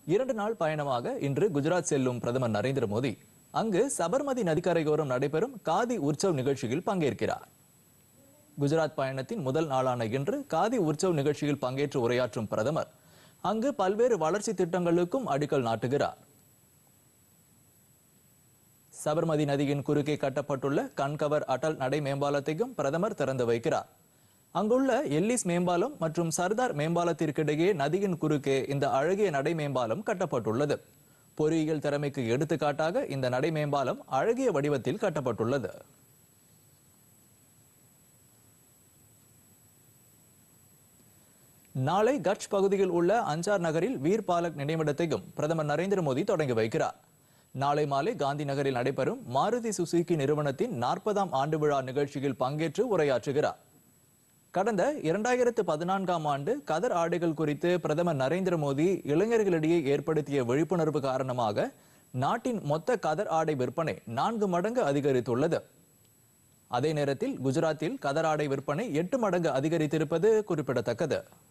இரண்டு நாள் பயணமாக இன்று குஜராத் செல்லும் பிரதமர் நரேந்திர மோடி அங்கு சபர்மதி நதிக்கரையோரம் நடைபெறும் காதி உற்சவ் நிகழ்ச்சியில் பங்கேற்கிறார் குஜராத் பயணத்தின் முதல் நாளான இன்று காதி உற்சவ் நிகழ்ச்சியில் பங்கேற்று உரையாற்றும் பிரதமர் அங்கு பல்வேறு வளர்ச்சி திட்டங்களுக்கும் அடிக்கல் நாட்டுகிறார் சபர்மதி நதியின் குறுக்கே கட்டப்பட்டுள்ள கண்கவர் அடல் நடை மேம்பாலத்தையும் பிரதமர் திறந்து வைக்கிறார் அங்குள்ள எல்லிஸ் மேம்பாலம் மற்றும் சர்தார் மேம்பாலத்திற்கிடையே நதியின் குறுக்கே இந்த அழகிய நடை மேம்பாலம் கட்டப்பட்டுள்ளது பொறியியல் திறமைக்கு எடுத்துக்காட்டாக இந்த நடை மேம்பாலம் அழகிய வடிவத்தில் கட்டப்பட்டுள்ளது நாளை கட்ச் பகுதியில் உள்ள அஞ்சார் நகரில் வீர் பாலக் நினைவிடத்தையும் பிரதமர் நரேந்திர மோடி தொடங்கி வைக்கிறார் நாளை மாலை காந்தி நகரில் நடைபெறும் மாருதி சுசுகி நிறுவனத்தின் நாற்பதாம் ஆண்டு விழா நிகழ்ச்சியில் பங்கேற்று உரையாற்றுகிறார் கடந்த இரண்டாயிரத்து பதினான்காம் ஆண்டு கதர் ஆடைகள் குறித்து பிரதமர் நரேந்திர மோடி இளைஞர்களிடையே ஏற்படுத்திய விழிப்புணர்வு காரணமாக நாட்டின் மொத்த கதர் ஆடை விற்பனை நான்கு மடங்கு அதிகரித்துள்ளது அதே நேரத்தில் குஜராத்தில் கதர் ஆடை விற்பனை எட்டு மடங்கு அதிகரித்திருப்பது குறிப்பிடத்தக்கது